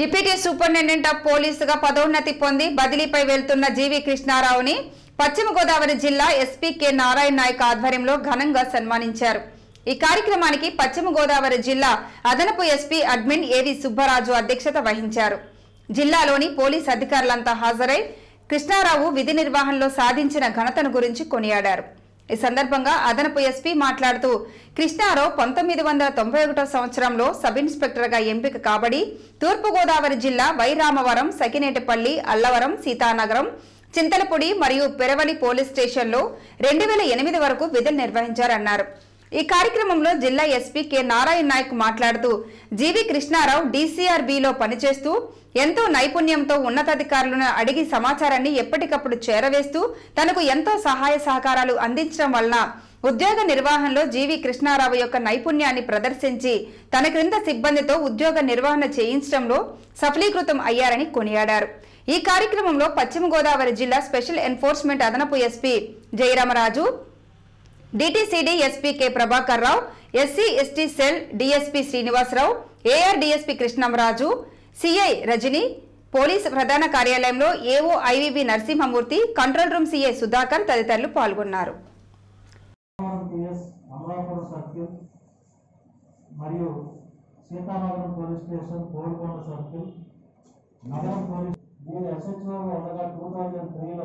deputy superintendent of పోలీసుగా పదోన్నతి పొంది బదిలీపై వెళ్తున్న జీవి కృష్ణారావుని పశ్చిమ గోదావరి జిల్లా ఎస్పీ కె నారాయణ నాయక్ ఆధ్వర్యంలో ఘనంగా సన్మానించారు ఈ కార్యక్రమానికి పశ్చిమ గోదావరి జిల్లా అదనపు ఎస్పీ అడ్మిన్ ఏవి సుబ్బరాజు అధ్యక్షత వహించారు జిల్లాలోని పోలీస్ అధికారులంతా హాజరై కృష్ణారావు విధి నిర్వహణలో సాధించిన ఘనతను గురించి కొనియాడారు ఈ సందర్భంగా అదనపు ఎస్పీ మాట్లాడుతూ కృష్ణారావు పంతొమ్మిది వందల తొంభై ఒకటో సంవత్సరంలో సబ్ ఇన్స్పెక్టర్గా ఎంపిక కాబడి తూర్పుగోదావరి జిల్లా వైరామవరం సకినేటిపల్లి అల్లవరం సీతానగరం చింతలపూడి మరియు పెరవలి పోలీస్ స్టేషన్లో రెండు వేల ఎనిమిది వరకు విధులు నిర్వహించారన్నారు ఈ కార్యక్రమంలో జిల్లా ఎస్పీ కె నారాయణ నాయక్ మాట్లాడుతూ జీవి కృష్ణారావు డీసీఆర్బీలో పనిచేస్తూ ఎంతో నైపుణ్యంతో ఉన్నతాధికారులను అడిగి సమాచారాన్ని ఎప్పటికప్పుడు చేరవేస్తూ తనకు ఎంతో సహాయ సహకారాలు అందించడం వలన ఉద్యోగ నిర్వహణలో జీవి కృష్ణారావు యొక్క నైపుణ్యాన్ని ప్రదర్శించి తన క్రింద సిబ్బందితో ఉద్యోగ నిర్వహణ చేయించడంలో సఫలీకృతం అయ్యారని కొనియాడారు ఈ కార్యక్రమంలో పశ్చిమ గోదావరి జిల్లా స్పెషల్ ఎన్ఫోర్స్మెంట్ అదనపు SP Jayaramaraju DTCD SP K Prabhakar Rao SC ST cell DSP Srinivasarao AR DSP Krishnamraju CI Rajani police ప్రధాన కార్యాలయంలో AO IVB Narasimhamurthy control room CI Sudhakar తదితరులు పాల్గొన్నారు అమరావతి పిఎస్ అమలాపురం సర్కిల్ మరియు Seethanagaram police station Kolkonda circle నగరం పోలీస్ నేను ఎస్హెచ్ఓ ఉండగా టూ థౌజండ్ త్రీలో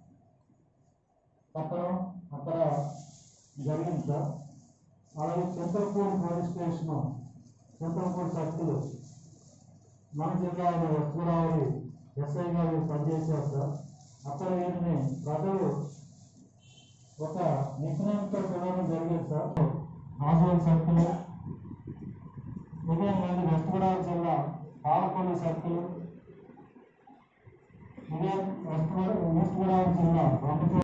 పట్టణం అక్కడ జరిగింది సార్ అలాగే Chintalapudi police station Chintalapudi circle మన జిల్లాలో వస్తురావుడి ఎస్ఐ గారు పనిచేశారు సార్ అక్కడ వీరిని ప్రజలు ఒక నిపుణులతో పిలవడం జరిగింది సార్ రాజోల్ సర్కిల్ ఉదయం నుండి వెస్ట్ గోదావరి జిల్లా పాలకొల్లు సర్కిల్ ఉదయం వెస్ట్ గోదావరి ఈస్ట్ గోదావరి జిల్లా రంపచోడ